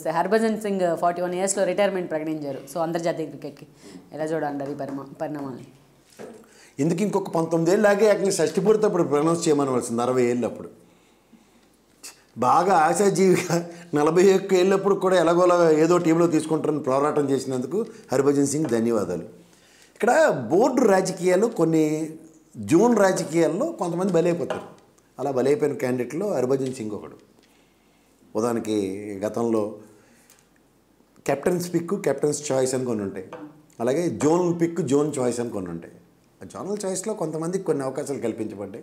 వస్తే Harbhajan Singh forty one ఇయర్స్లో retirement ప్రకటించారు సో అంతర్జాతీయ క్రికెట్కి ఎలా చూడాలంటారు ఈ పరిమా పరిణామాన్ని ఎందుకు ఇంకొక పంతొమ్మిది ఏళ్ళు ఆగే అక్కడ షష్టిపూర్తి అప్పుడు ప్రొనౌన్స్ చేయమనవలసింది అరవై ఏళ్ళు అప్పుడు బాగా ఆశాజీవిగా నలభై ఒక్క ఏళ్ళప్పుడు కూడా ఎలాగోలా ఏదో టీంలో తీసుకుంటారని పోరాటం చేసినందుకు హర్భజన్ సింగ్ ధన్యవాదాలు ఇక్కడ బోర్డు రాజకీయాలు కొన్ని జూన్ రాజకీయాల్లో కొంతమంది బలైపోతారు అలా బలైపోయిన క్యాండిడేట్లో హర్భజన్ సింగ్ ఒకడు ఉదాహరణకి గతంలో కెప్టెన్స్ పిక్ కెప్టెన్స్ చాయిస్ అని కొన్ని ఉంటాయి అలాగే జోనల్ పిక్ జోన్ చాయిస్ అని కొన్ని ఉంటాయి ఆ జోనల్ చాయిస్లో కొంతమందికి కొన్ని అవకాశాలు కల్పించబడ్డాయి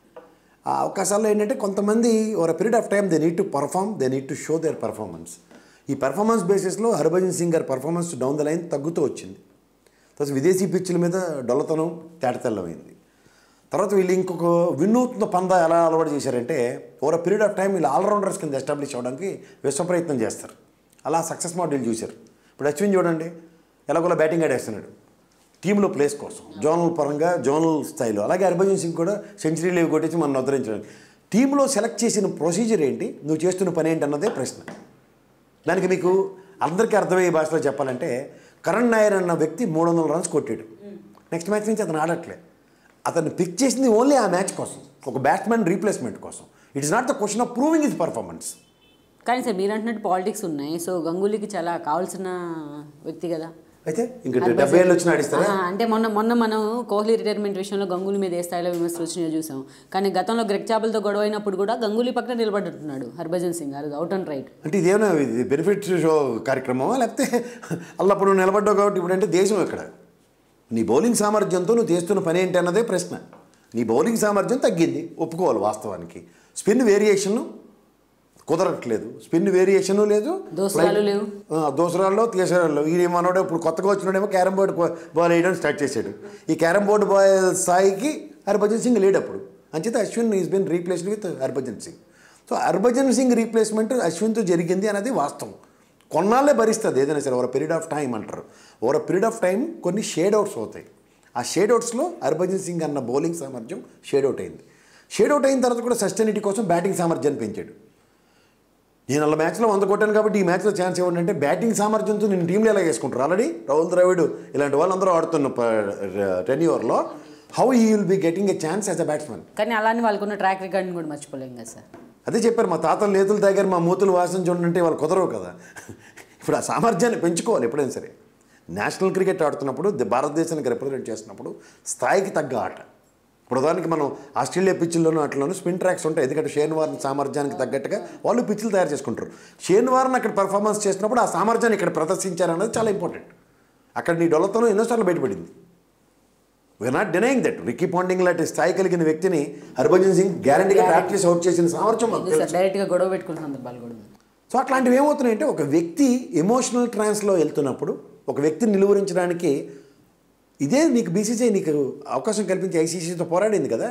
ఆ అవకాశాల్లో ఏంటంటే కొంతమంది over period of time they need to perform they need to show their performance ఈ పర్ఫార్మెన్స్ బేసిస్లో హర్భజన్ సింగ్ గారి పర్ఫార్మెన్స్ డౌన్ ద లైన్ తగ్గుతూ వచ్చింది తర్వాత విదేశీ పిచ్చుల మీద డొల్లతనం తేటతెల్లమైంది తర్వాత వీళ్ళు ఇంకొక వినూత్న పంద ఎలా అలవాటు చేశారంటే ఓవర్ పీరియడ్ ఆఫ్ టైం వీళ్ళు ఆల్రౌండర్స్ కింద ఎస్టాబ్లిష్ అవ్వడానికి విశ్వ ప్రయత్నం చేస్తారు అలా సక్సెస్ మోడల్ చూశారు ఇప్పుడు అశ్విన్ చూడండి ఎలాగోలా బ్యాటింగ్ ఆడేస్తున్నాడు టీంలో ప్లేస్ కోసం జోనల్ పరంగా జోనల్ స్థాయిలో అలాగే హర్భజన్ సింగ్ కూడా సెంచరీ లేవి కొట్టేసి మనం ఉద్ధరించడానికి టీంలో సెలెక్ట్ చేసిన ప్రొసీజర్ ఏంటి నువ్వు చేస్తున్న పని ఏంటి అన్నదే ప్రశ్న దానికి మీకు అందరికీ అర్థమయ్యే భాషలో చెప్పాలంటే కరణ్ నాయర్ అన్న వ్యక్తి మూడు వందల రన్స్ కొట్టాడు నెక్స్ట్ మ్యాచ్ నుంచి అతను ఆడట్లే అతన్ని పిక్ చేసింది ఓన్లీ ఆ మ్యాచ్ కోసం ఒక బ్యాట్స్మెన్ రీప్లేస్మెంట్ కోసం it is not the question of proving is performance కానీ సార్ మీరు అంటున్నట్టు పాలిటిక్స్ ఉన్నాయి సో గంగూలీకి చాలా కావాల్సిన వ్యక్తి కదా అయితే ఇంకా డెబ్బై ఏళ్ళు వచ్చిన ఆడిస్తారా ఆహా, అంటే మొన్న మొన్న మనం కోహ్లీ రిటైర్మెంట్ విషయంలో గంగూలీ మీద ఏ స్థాయిలో విమర్శలు వచ్చినాయో చూసాం కానీ గతంలో గ్రెగ్ చాపల్తో గొడవ అయినప్పుడు కూడా గంగూలీ పక్కన నిలబడుతున్నాడు హర్భజన్ సింగ్ అది అవుట్ అండ్ రైట్ అంటే ఇదేమైనా ఇది బెనిఫిట్ షో కార్యక్రమమా లేకపోతే అల్లప్పుడు నువ్వు నిలబడ్డావు కాబట్టి ఇప్పుడు అంటే దేశం ఎక్కడ నీ బౌలింగ్ సామర్థ్యంతో నువ్వు చేస్తున్న పని ఏంటి అన్నదే ప్రశ్న నీ బౌలింగ్ సామర్థ్యం తగ్గింది ఒప్పుకోవాలి వాస్తవానికి స్పిన్ వేరియేషన్ కుదరట్లేదు స్పిన్ వేరియేషన్ లేదు దోసరాలు లేవు ఆ, దోసరాల్లో తీసరాల్లో ఈ మనోడు ఇప్పుడు కొత్తగా వచ్చినాడేమో క్యారమ్ బోర్డు బాల్ వేయడం స్టార్ట్ చేశాడు ఈ క్యారమ్ బోర్డు బాల్ స్థాయికి హర్భజన్ సింగ్ లేడు అప్పుడు అంచేత Ashwin is bin replaced with Harbhajan Singh so Harbhajan Singh replacement అశ్విన్తో జరిగింది అనేది వాస్తవం కొన్నాళ్ళే భరిస్తుంది ఏదైనా సరే ఓవర్ పీరియడ్ ఆఫ్ టైం అంటారు ఓవర్ పీరియడ్ ఆఫ్ టైం కొన్ని షేడ్ అవుట్స్ అవుతాయి ఆ షేడ్ అవుట్స్లో హర్భజన్ సింగ్ అన్న బౌలింగ్ సామర్థ్యం షేడ్ అవుట్ అయింది షేడ్ అవుట్ అయిన తర్వాత కూడా సస్టైనిటీ కోసం బ్యాటింగ్ సామర్థ్యాన్ని పెంచాడు నేను అలా మ్యాచ్లో వంద కొట్టాను కాబట్టి ఈ మ్యాచ్లో ఛాన్స్ ఇవ్వండి అంటే బ్యాటింగ్ సామర్థ్యంతో నేను టీంలో ఎలా వేసుకుంటారు ఆల్రెడీ రాహుల్ ద్రావిడ్ ఇలాంటి వాళ్ళందరూ ఆడుతున్న టెన్ ఓవర్లో how he will be getting a chance as a batsmen కానీ అలానే వాళ్ళకున్న ట్రాక్ రికార్డ్ని కూడా మర్చిపోలేం కదా సార్ అదే చెప్పారు మా తాతలు నేతులు తాగారు మా మూతులు వాసన చూడండి వాళ్ళు కుదరవు కదా ఇప్పుడు ఆ సామర్థ్యాన్ని పెంచుకోవాలి ఎప్పుడైనా సరే నేషనల్ క్రికెట్ ఆడుతున్నప్పుడు ది- భారతదేశానికి రిప్రజెంట్ చేస్తున్నప్పుడు స్థాయికి తగ్గ ఆట ఇప్పుడు ఉదాహరణకి మనం ఆస్ట్రేలియా పిచ్చుల్లోనూ అట్లలోనూ స్పిన్ ట్రాక్స్ ఉంటాయి ఎందుకంటే షేన్ వార్న్ సామర్థ్యానికి తగ్గట్టుగా వాళ్ళు పిచ్చులు తయారు చేసుకుంటారు షేన్ వార్న్ అక్కడ పర్ఫార్మెన్స్ చేసినప్పుడు ఆ సామర్థ్యాన్ని ఇక్కడ ప్రదర్శించారన్నది చాలా ఇంపార్టెంట్ అక్కడ నీ డొల్లతనం ఎన్నోసార్లు బయటపడింది we are not denying that Ricky Ponting లాంటి స్థాయి కలిగిన వ్యక్తిని హర్భజన్ సింగ్ గ్యారంటీగా ట్రాక్ చేసి అవుట్ చేసిన సామర్థ్యం మాకు తెలుసు. సార్ డైరెక్ట్గా గొడవ పెట్టుకున్న సందర్భాలు కూడా ఉన్నాయి. సో అట్లాంటివి ఏమవుతున్నాయంటే ఒక వ్యక్తి ఎమోషనల్ ట్రాన్స్లో వెళ్తున్నప్పుడు ఒక వ్యక్తిని నిలువరించడానికి ఇదే నీకు బీసీసీ నీకు అవకాశం కల్పించి ఐసీసీతో పోరాడింది కదా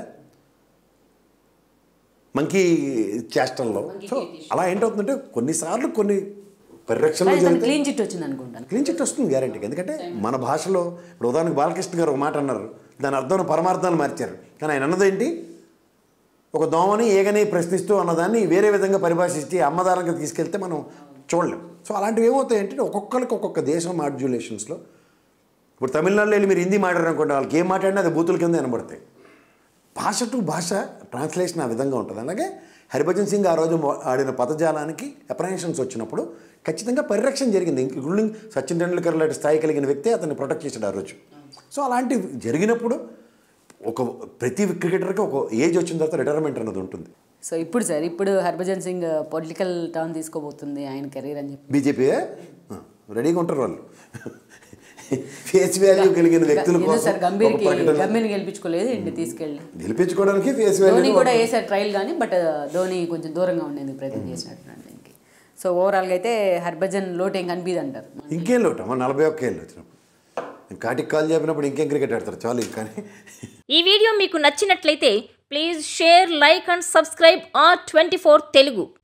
మంకీ చేష్టల్లో సో అలా ఏంటవుతుందంటే కొన్నిసార్లు కొన్ని పరిరక్షణలు కానీ తను జరిగితే క్లీన్ చిట్ వచ్చింది అనుకుంటాను క్లీన్ చిట్ వస్తుంది గ్యారంటీకి ఎందుకంటే మన భాషలో ఇప్పుడు ఉదాహరణకు బాలకృష్ణ గారు ఒక మాట అన్నారు దాని అర్థం పరమార్థాన్ని మార్చారు కానీ ఆయన అన్నదేంటి ఒక దోమని ఏగని ప్రశ్నిస్తూ అన్నదాన్ని వేరే విధంగా పరిభాషించి అమ్మదారంగా తీసుకెళ్తే మనం చూడలేం సో అలాంటివి ఏమవుతాయంటే ఒక్కొక్కరికి ఒక్కొక్క దేశం మాడ్యులేషన్స్లో ఇప్పుడు తమిళనాడులో వెళ్ళి మీరు హిందీ మాట్లాడారు అనుకోండి వాళ్ళకి ఏం మాట్లాడినా అది బూతుల కింద వినబడతాయి భాష టు భాష ట్రాన్స్లేషన్ ఆ విధంగా ఉంటుంది అలాగే హరిభజన్ సింగ్ ఆ రోజు మొ- ఆడిన పదజాలానికి అప్రహెన్షన్స్ వచ్చినప్పుడు ఖచ్చితంగా పరిరక్షణ జరిగింది ఇంక్లూడింగ్ సచిన్ టెండూల్కర్ లాంటి స్థాయి కలిగిన వ్యక్తి అతన్ని ప్రొటెక్ట్ చేశాడు ఆ రోజు సో అలాంటివి జరిగినప్పుడు ఒక ప్రతి క్రికెటర్కి ఒక ఏజ్ వచ్చిన తర్వాత రిటైర్మెంట్ అన్నది ఉంటుంది సో ఇప్పుడు సార్ ఇప్పుడు హర్భజన్ సింగ్ పొలిటికల్ టర్న్ తీసుకోబోతుంది ఆయన కెరీర్ అని చెప్పి బీజేపీ రెడీగా ఉంటారు వాళ్ళు ఫేస్ వాల్యూ కలిగిన వ్యక్తుల ఎందుకు కోసం సార్ ఒక గంభీర్కి ప్రకటన గంభీర్ని గెలిపించుకోలేదు ఇంటి తీసుకెళ్ళి గెలిపించుకోవడానికి ఫేస్ ధోని వాల్యూ కూడా వేసారు ట్రయల్ కానీ బట్ ధోని కొంచెం దూరంగా ఉండేందుకు ప్రయత్నం చేసినట్టున్నాడు దీనికి సో ఓవరాల్గా అయితే హర్భజన్ లోటు ఏం కనిపిది అంటారు ఇంకేం లోటు అమ్మ నలభై ఒక్క ఏళ్ళు వచ్చినప్పుడు కాటికి కాల్ చెప్పినప్పుడు ఇంకేం క్రికెట్ ఆడతారు చాలు కానీ ఈ వీడియో మీకు నచ్చినట్లయితే please share like and subscribe R twenty Telugu